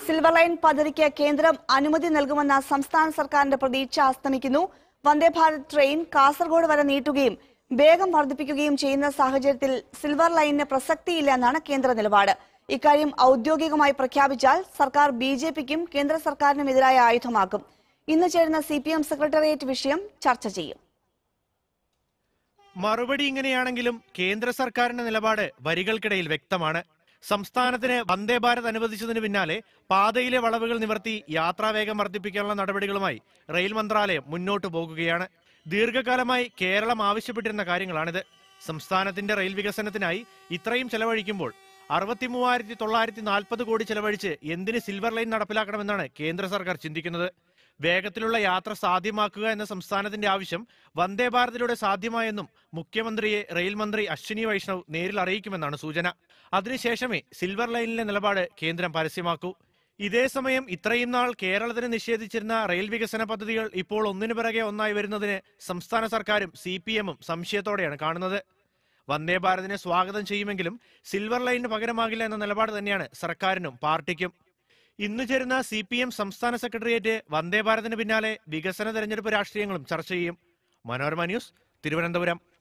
silver line പദ്ധതിക്ക് കേന്ദ്രം അനുമതി നൽകുമെന്ന സംസ്ഥാന സർക്കാരിന്റെ പ്രതീക്ഷ അസ്തമിക്കുന്നു വന്ദേ ഭാരത് ട്രെയിൻ കാസർഗോഡ് വരെ നീട്ടുകയും വേഗം വർദ്ധിപ്പിക്കുകയും ചെയ്യുന്ന സാഹചര്യത്തിൽ സിൽവർ ലൈനിന് പ്രസക്തിയില്ല എന്നാണ് കേന്ദ്ര നിലപാട് ഇക്കാര്യം ഔദ്യോഗികമായി പ്രഖ്യാപിച്ചാൽ സർക്കാർ ബി ജെ പിക്കും കേന്ദ്ര സർക്കാരിനും എതിരായ ആയുധമാക്കും ഇന്ന് ചേരുന്ന സി പി എം സെക്രട്ടേറിയറ്റ് വിഷയം ചർച്ച ചെയ്യും മറുപടി ഇങ്ങനെയാണെങ്കിലും കേന്ദ്ര സർക്കാരിന്റെ നിലപാട് വരികൾക്കിടയിൽ വ്യക്തമാണ് സംസ്ഥാനത്തിന് വന്ദേ ഭാരത് അനുവദിച്ചതിന് പിന്നാലെ പാതയിലെ വളവുകൾ നിവർത്തി യാത്രാവേഗം വർദ്ധിപ്പിക്കാനുള്ള നടപടികളുമായി റെയിൽ മന്ത്രാലയം മുന്നോട്ടു പോകുകയാണ് ദീർഘകാലമായി കേരളം ആവശ്യപ്പെട്ടിരുന്ന കാര്യങ്ങളാണിത് സംസ്ഥാനത്തിന്റെ റെയിൽ വികസനത്തിനായി ഇത്രയും ചെലവഴിക്കുമ്പോൾ അറുപത്തി മൂവായിരത്തി തൊള്ളായിരത്തി നാൽപ്പത് കോടി ചെലവഴിച്ച് എന്തിന് സിൽവർ ലൈൻ നടപ്പിലാക്കണമെന്നാണ് കേന്ദ്ര സർക്കാർ ചിന്തിക്കുന്നത് വേഗത്തിലുള്ള യാത്ര സാധ്യമാക്കുക എന്ന സംസ്ഥാനത്തിന്റെ ആവശ്യം വന്ദേ ഭാരതിലൂടെ സാധ്യമായെന്നും മുഖ്യമന്ത്രിയെ റെയിൽ മന്ത്രി അശ്വിനി വൈഷ്ണവ് നേരിൽ അറിയിക്കുമെന്നാണ് സൂചന അതിനുശേഷമേ സിൽവർ ലൈനിലെ നിലപാട് കേന്ദ്രം പരസ്യമാക്കൂ ഇതേസമയം ഇത്രയും നാൾ കേരളത്തിന് നിഷേധിച്ചിരുന്ന റെയിൽ വികസന പദ്ധതികൾ ഇപ്പോൾ ഒന്നിനു പിറകെ ഒന്നായി വരുന്നതിന് സംസ്ഥാന സർക്കാരും സി പി എമ്മും സംശയത്തോടെയാണ് കാണുന്നത് വന്ദേ ഭാരതിനെ സ്വാഗതം ചെയ്യുമെങ്കിലും സിൽവർ ലൈനിന് പകരമാകില്ല എന്ന നിലപാട് തന്നെയാണ് സർക്കാരിനും പാർട്ടിക്കും ഇന്ന് ചേരുന്ന സി പി എം സംസ്ഥാന സെക്രട്ടേറിയറ്റ് വന്ദേ ഭാരതിന് പിന്നാലെ വികസന തെരഞ്ഞെടുപ്പ് രാഷ്ട്രീയങ്ങളും ചർച്ച ചെയ്യും മനോരമ ന്യൂസ് തിരുവനന്തപുരം